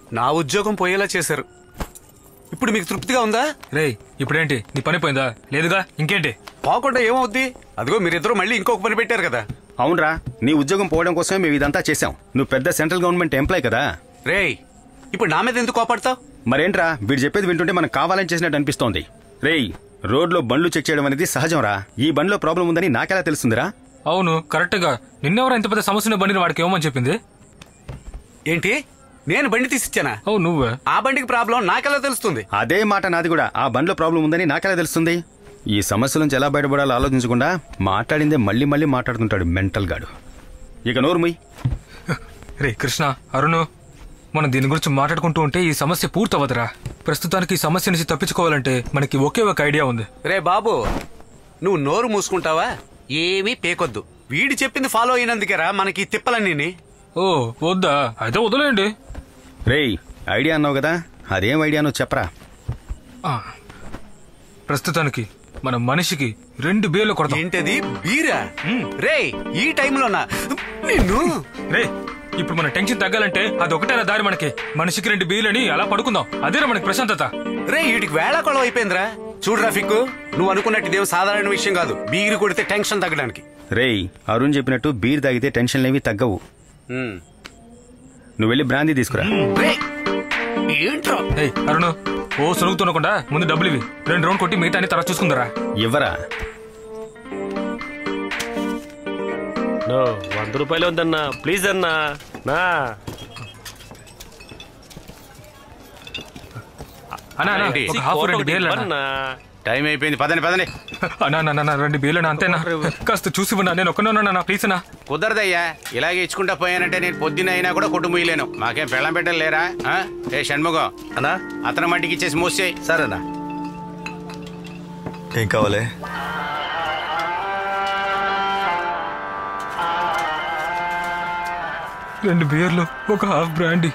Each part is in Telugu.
నా ఉద్యోగం పోయేలా చేశారు ఇప్పుడు మీకు తృప్తిగా ఉందా రేయ్ ఇప్పుడేంటి నీ పని పోయిందా లేదుగా ఇంకేంటి పోకుండా ఏమవుద్ది అదిగో మీరిద్దరూ మళ్ళీ ఇంకొక పని పెట్టారు కదా అవునరా నీ ఉద్యోగం పోవడం కోసమే మేము ఇదంతా చేశాం నువ్వు పెద్ద సెంట్రల్ గవర్నమెంట్ ఎంప్లాయ్ కదా రేయ్ ఇప్పుడు నా మీద ఎందుకు కోపడతావు మరేంట్రా వీడు చెప్పేది వింటుంటే మనం కావాలని చేసినట్టు అనిపిస్తోంది రేయ్ రోడ్లో బండ్లు చెక్ చేయడం అనేది సహజంరా ఈ బండిలో ప్రాబ్లం ఉందని నాకెలా తెలుస్తుందిరా అవును కరెక్ట్ గా నిన్నెవరు ఇంత పెద్ద సమస్యను బండిని వాడికి ఏమని చెప్పింది ఏంటి నేను బండి తీసిచ్చానా అవును నువ్వే ఆ బండికి ప్రాబ్లం నాకెలా తెలుస్తుంది అదే మాట నాది కూడా ఆ బండిలో ప్రాబ్లం ఉందని నాకెలా తెలుస్తుంది ఈ సమస్య నుంచి ఎలా బయటపడాలో ఆలోచించకుండా మాట్లాడిందే మళ్ళీ మళ్ళీ మాట్లాడుతుంటాడు మెంటల్ గాడు ఇక నోరు ముయ్ రే కృష్ణ అరుణ్ మనం దీని గురించి మాట్లాడుకుంటూ ఉంటే ఈ సమస్య పూర్తవదురా ప్రస్తుతానికి ఈ సమస్య నుంచి తప్పించుకోవాలంటే మనకి ఒకే ఒక ఐడియా ఉంది రే బాబు నువ్వు నోరు మూసుకుంటావా ఏమీ పేకొద్దు వీడి చెప్పింది ఫాలో అయినందుకేరా మనకి ఈ తిప్పలన్నీ ఓ వద్దా అయితే వదిలేయండి రేయ్ ఐడియా అన్నావు కదా అదేం ఐడియానో చెప్పరా ఆ. ప్రస్తుతానికి మన మనిషికి రెండు బేలు కొడతాం ఏంటది బీరా రే ఈ టైంలోనా నిన్ను రే ఇప్పుడు మన టెన్షన్ తగ్గాలంటే అది ఒకటేనా దారి మనకి మనిషికి రెండు బీలని అలా పడుకుందాం అదేరా మనకి ప్రశాంతత రే వీడికి వేళాకొళం అయిపోయిందిరా చూడు రఫిక్ నువ్వు అనుకున్నట్టు ఇదేం సాధారణ విషయం కాదు బీరు కొడితే టెన్షన్ తగ్గడానికి రేయ్ అరుణ్ చెప్పినట్టు బీర్ తాగితే టెన్షన్లేవి తగ్గవు ఉమ్. నువ్వు వెళ్ళి బ్రాందీ తీసుకురా రే ఏంట్రా ఏయ్ అరుణ్ ఓ సొలుగుతుండకుండా ముందు డబ్బులు ఇవి రెండు రౌండ్ కొట్టి మిగతా తర్వాత చూసుకుందరా ఇవ్వరా నో వంద రూపాయలు వద్దన్నా ప్లీజ్ అన్నా నా అన్నా అన్నా, ఏంటి? ఒక హాఫ్ రెండు బీర్లు అన్నా. అన్నా టైం అయిపోయింది పదండి పదండి అన్నా అన్నా, అన్నా రెండు బీర్లు అన్నా, అంతేనా కాస్త చూసి ఉన్నా నేను ఒక్కనే ఉన్నా ప్లీజ్ అన్నా కుదరదయ్యా ఇలాగే ఇచ్చుకుంటా పోయానంటే నేను పొద్దున్న అయినా కూడా కొట్టు ముయ్యలేను మాకేం పెళ్ళం పెట్టలు లేరా ఆ? ఏ షణ్ముఖం అన్నా అతని మట్టికి ఇచ్చేసి మూసేయి సరేనా ఏం కావాలి రెండు బీర్లు ఒక హాఫ్ బ్రాండీ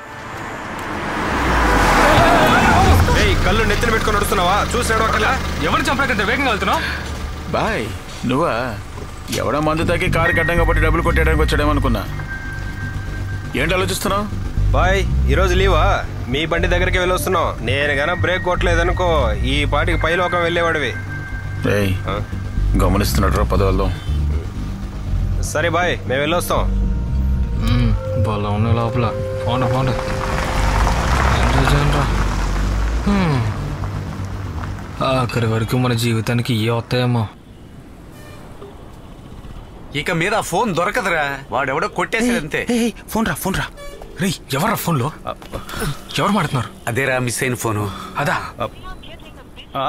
కళ్ళు నెత్తిన పెట్టుకొని నడుస్తున్నావా చూసాడు అక్కడ ఎవరు చంపలేకంత వేగంగా వెళ్తున్నావు బాయ్ నువ్వా ఎవడో మందు తాగి కారు కట్టంగా పట్టి డబ్బులు కొట్టేయడానికి వచ్చాడేమో అనుకున్నా ఏంటి ఆలోచిస్తున్నావు బాయ్ ఈరోజు లీవా మీ బండి దగ్గరికి వెళ్ళొస్తున్నాం నేను గన బ్రేక్ కొట్టలేదనుకో ఈ పాటికి పైలోకం వెళ్ళేవాడివి రేయ్ గమనిస్తున్నాడు రా పదవల్దాం సరే బాయ్ మేము వెళ్ళొస్తాం బలం ఉన్న లోపల పోండి పోండి ఎంజాయ్ చేయండి రా. హ్మ్. ఆఖరి వరకు మన జీవితానికి ఏ వస్తాయేమో ఇక మీద ఆ ఫోన్ దొరకదురా వాడెవడో కొట్టేసాడంతే ఫోన్ రా ఫోన్ రా రే ఎవర్రా ఫోన్లో ఎవరు మాడుతున్నారు అదేరా మిస్ అయిన ఫోను అదా ఆ,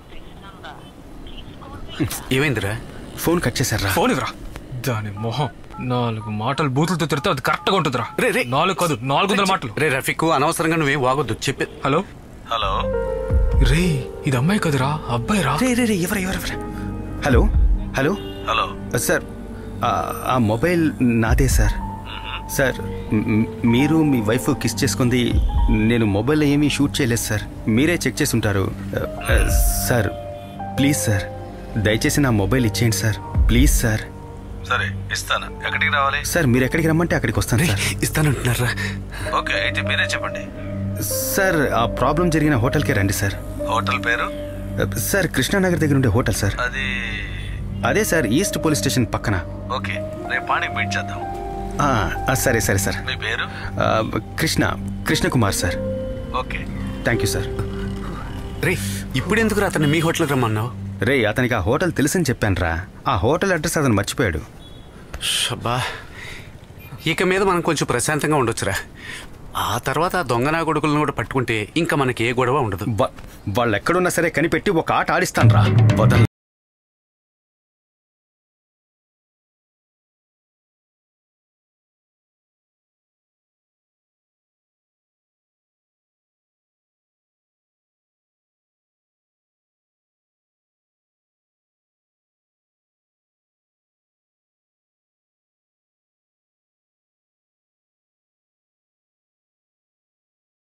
ఏమైందిరా ఫోన్ కట్ చేశారా ఫోన్ ఇవ్వరా దాని మొహం నాలుగు మాటలు బూతులతో తిడితే అది కరెక్ట్ గా ఉంటుందిరా రే, రే. నాలుగు కాదు నాలుగు వందల మాటలు రే రఫిక్ అనవసరంగా నువ్వేం వాగొద్దు చెప్పి హలో హలో రే ఇది అమ్మాయి కదరా అబ్బాయి రా రే రే రే ఎవరు ఎవరు ఎవరు హలో హలో హలో సార్ ఆ, ఆ మొబైల్ నాదే సార్ సార్ మ్- మీరు మీ వైఫ్ కిస్ చేసుకుంది నేను మొబైల్లో ఏమీ షూట్ చేయలేదు సార్ మీరే చెక్ చేసి ఉంటారు ఆ, ఆ, సార్ ప్లీజ్ సార్ దయచేసి నా మొబైల్ ఇచ్చేయండి సార్ ప్లీజ్ సార్ సరే ఇస్తాను ఎక్కడికి రావాలి సార్ మీరు ఎక్కడికి రమ్మంటే అక్కడికి వస్తాను సార్ ఇస్తానంటున్నారా ఓకే అయితే మీరే చెప్పండి సార్ ఆ ప్రాబ్లం జరిగిన హోటల్కే రండి సార్ హోటల్ పేరు సార్ కృష్ణానగర్ దగ్గర ఉండే హోటల్ సార్ అది అదే సార్ ఈస్ట్ పోలీస్ స్టేషన్ పక్కన ఓకే రేపు పాణికి మీట్ చేద్దాం ఆ, ఆ, సరే సరే సార్ మీ పేరు ఆ, Krishna Krishna Kumar sir okay thank you sir రే ఇప్పుడు ఎందుకు అతన్ని మీ హోటల్కి రమ్మన్నావు రే అతనికి ఆ హోటల్ తెలుసని చెప్పాను రా ఆ హోటల్ అడ్రస్ అతను మర్చిపోయాడు షబ్బా ఇక మీద మనం కొంచెం ప్రశాంతంగా ఉండొచ్చురా ఆ తర్వాత ఆ దొంగనా కొడుకులను కూడా పట్టుకుంటే ఇంకా మనకి ఏ గొడవ ఉండదు వా- వాళ్ళు ఎక్కడున్నా సరే కనిపెట్టి ఒక ఆట ఆడిస్తాను రా వదలను